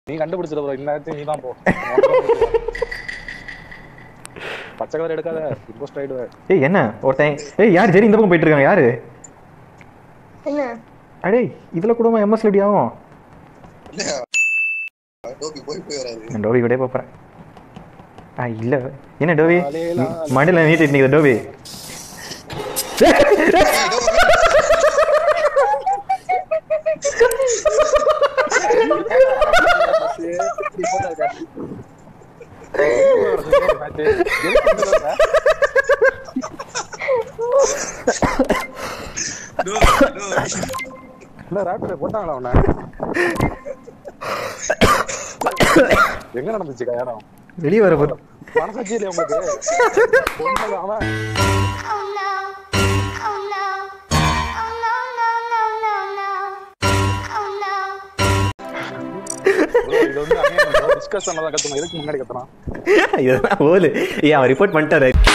நீ கண்டுபிடிச்சிட ப்ரோ இந்த நீ தான் போ பச்சை கலர் எடுக்காத இம்போஸ்ட் ஆயிடுவ ஏய் என்ன ஒருத்தன் ஏய் யார் சரி இந்த பக்கம் போயிட்டு இருக்காங்க யாரு என்ன அடே இதுல கூட எம்எஸ்ல எப்படி ஆகும் இல்லையா டோபி போய் போய் வராது நான் டோபி கூட போறேன் ஆ இல்ல என்ன டோபி அலேலா. மடியில நீட்டிட்டு நிக்கிற டோபி என்ன ராப்டர் போட்டாங்களா அவன எங்க நடந்துச்சு கல்யாணம் வெளியே வர போற மனசாட்சி இல்லையா உங்களுக்கு பொண்ணு அவன் Oh no. Oh no. Oh no, no, no, no, no. Oh no. bro, இது வந்து டிஸ்கஸ் பண்ணதான் கத்தணும் இதுக்கு முன்னாடி கத்தணும் இதெல்லாம் போகுது ஏன் அவன் ரிப்போர்ட் பண்ணிட்டாரு